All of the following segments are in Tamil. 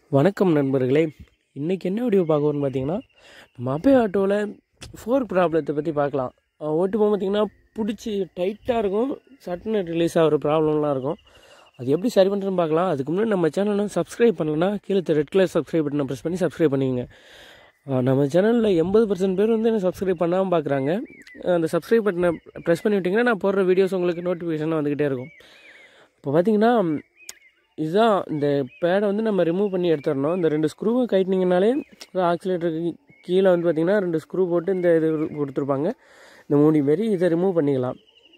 வணக்கம் நண்பர்களே இன்றைக்கி என்ன வீடியோ பார்க்கணும்னு பார்த்தீங்கன்னா நம்ம அப்பே ஆட்டோவில் ஃபோர் ப்ராப்ளத்தை பற்றி பார்க்கலாம் அஹ் ஓட்டு போக பார்த்தீங்கன்னா பிடிச்சி டைட்டாக இருக்கும் சட்டுன்னு ரிலீஸ் ஆகிற ப்ராப்ளம்லாம் இருக்கும் அது எப்படி சரி பண்ணுறதுன்னு பார்க்கலாம் அதுக்கு முன்னாடி நம்ம சேனலை சப்ஸ்கிரைப் பண்ணலன்னா கீழே ரெட் கலர் சப்ஸ்கிரைப் பட்டனை ப்ரெஸ் பண்ணி சப்ஸ்கிரைப் பண்ணிக்கங்க அஹ் நம்ம சேனலில் எண்பது பர்சன்ட் பேர் வந்து என்ன சப்ஸ்கிரைப் பண்ணாமல் பார்க்குறாங்க அந்த சப்ஸ்கிரைப் பட்டனை ப்ரெஸ் பண்ணி விட்டிங்கன்னா நான் போடுற வீடியோஸ் உங்களுக்கு நோட்டிஃபிகேஷனாக வந்துக்கிட்டே இருக்கும் இப்போ பார்த்தீங்கன்னா இதுதான் இந்த பேடை வந்து நம்ம ரிமூவ் பண்ணி எடுத்துடணும் இந்த ரெண்டு ஸ்க்ரூவை கைட்டினீங்கனாலே ஆக்சிலேட்டருக்கு கீழே வந்து பார்த்திங்கன்னா ரெண்டு ஸ்க்ரூ போட்டு இந்த இது கொடுத்துருப்பாங்க இந்த மூடி மாரி இதை ரிமூவ் பண்ணிக்கலாம்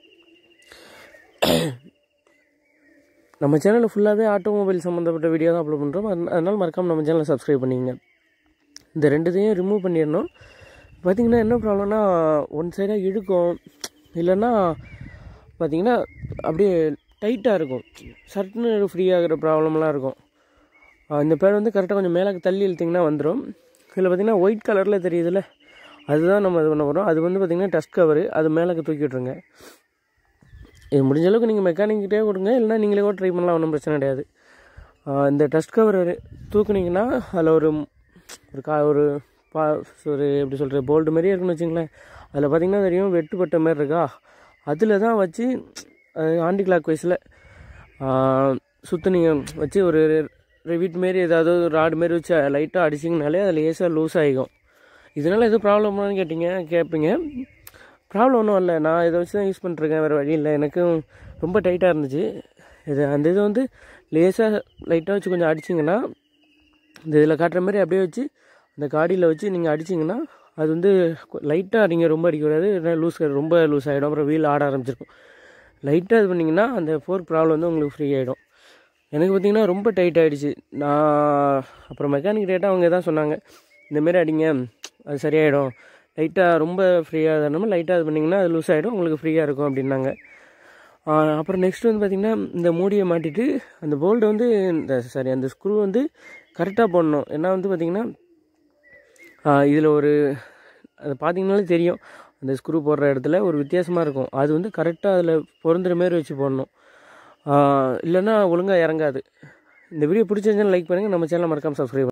நம்ம சேனலில் ஃபுல்லாகவே ஆட்டோமொபைல் சம்மந்தப்பட்ட வீடியோ தான் அப்லோட் பண்ணுறோம் அதனால் மறக்காமல் நம்ம சேனலை சப்ஸ்கிரைப் பண்ணிங்க இந்த ரெண்டுத்தையும் ரிமூவ் பண்ணிடணும் பார்த்திங்கன்னா என்ன ப்ராப்ளம்னா ஒன் சைடாக இழுக்கும் இல்லைன்னா பார்த்திங்கன்னா அப்படியே டைட்டாக இருக்கும் சட்டுன்னு ஃப்ரீ ஆகிற ப்ராப்ளம்லாம் இருக்கும் ஆஹ் இந்த பேர் வந்து கரெக்டாக கொஞ்சம் மேலே தள்ளி இழுத்திங்கன்னா வந்துடும் இதில் பார்த்திங்கன்னா ஒயிட் கலரில் தெரியுதுல்ல அதுதான் நம்ம இது பண்ண போகிறோம் அது வந்து பார்த்திங்கன்னா டஸ்ட் கவரு அது மேலே தூக்கி விட்ருங்க இது முடிஞ்ச அளவுக்கு நீங்கள் மெக்கானிக்கிட்டே கொடுங்க இல்லைனா நீங்களே கூட ட்ரை பண்ணலாம் ஒன்றும் பிரச்சனை கிடையாது ஆஹ் இந்த டஸ்ட் கவர் தூக்குனீங்கன்னா அதில் ஒரு ஒரு கா ஒரு பா ஒரு எப்படி சொல்கிறது போல்டு மாதிரியே இருக்குன்னு வச்சுங்களேன் அதில் பார்த்தீங்கன்னா தெரியும் வெட்டுப்பட்ட மாதிரி இருக்கா அதில் தான் வச்சு ஆண்டி கிளாக் வைஸில் சுற்றுனீங்க வச்சு ஒரு ரிவிட் மாரி ஏதாவது ஒரு ராடு மாரி வச்சு லைட்டாக அடிச்சிங்கனாலே அது லேசாக லூஸ் ஆகிக்கும் இதனால் எதுவும் ப்ராப்ளம்னு கேட்டிங்க கேட்பீங்க ப்ராப்ளம் ஒன்றும் இல்லை நான் இதை வச்சு தான் யூஸ் பண்ணிருக்கேன் வேறு வழி இல்லை எனக்கும் ரொம்ப டைட்டாக இருந்துச்சு இது அந்த இது வந்து லேசாக லைட்டாக வச்சு கொஞ்சம் அடிச்சிங்கன்னா இந்த இதில் காட்டுற மாதிரி அப்படியே வச்சு அந்த காடியில் வச்சு நீங்கள் அடிச்சிங்கன்னா அது வந்து லைட்டாக நீங்கள் ரொம்ப அடிக்கக்கூடாது இல்லைன்னா லூஸ் ரொம்ப லூஸ் ஆகிடும் அப்புறம் வீல் ஆட ஆரம்பிச்சிருக்கும் லைட்டாக இது பண்ணிங்கன்னா அந்த ஃபோர்க் ப்ராப்ளம் வந்து உங்களுக்கு ஃப்ரீ ஆகிடும் எனக்கு பார்த்திங்கன்னா ரொம்ப டைட் ஆகிடுச்சு நான் அப்புறம் மெக்கானிக் டேட்டாக அவங்க தான் சொன்னாங்க இந்தமாரி அடிங்க அது சரியாயிடும் லைட்டாக ரொம்ப ஃப்ரீயாக இருந்தாலும் லைட்டாக இது பண்ணிங்கன்னா அது லூஸ் ஆகிடும் உங்களுக்கு ஃப்ரீயாக இருக்கும் அப்படின்னாங்க ஆஹ் அப்புறம் நெக்ஸ்ட் வந்து பார்த்திங்கன்னா இந்த மூடியை மாட்டிட்டு அந்த போல்டு வந்து இந்த சாரி அந்த ஸ்க்ரூ வந்து கரெக்டாக போடணும் ஏன்னா வந்து பார்த்திங்கன்னா இதில் ஒரு அது பார்த்தீங்கனாலே தெரியும் அந்த ஸ்க்ரூ போடுற இடத்துல ஒரு வித்தியாசமாக இருக்கும் அது வந்து கரெக்டாக அதில் பொருந்துற மாரி வச்சு போடணும் ஆஹ் இல்லைன்னா ஒழுங்காக இறங்காது இந்த வீடியோ பிடிச்சிருந்துச்சுன்னா லைக் பண்ணுங்கள் நம்ம சேனலை மறக்காமல் சப்ஸ்கிரைப்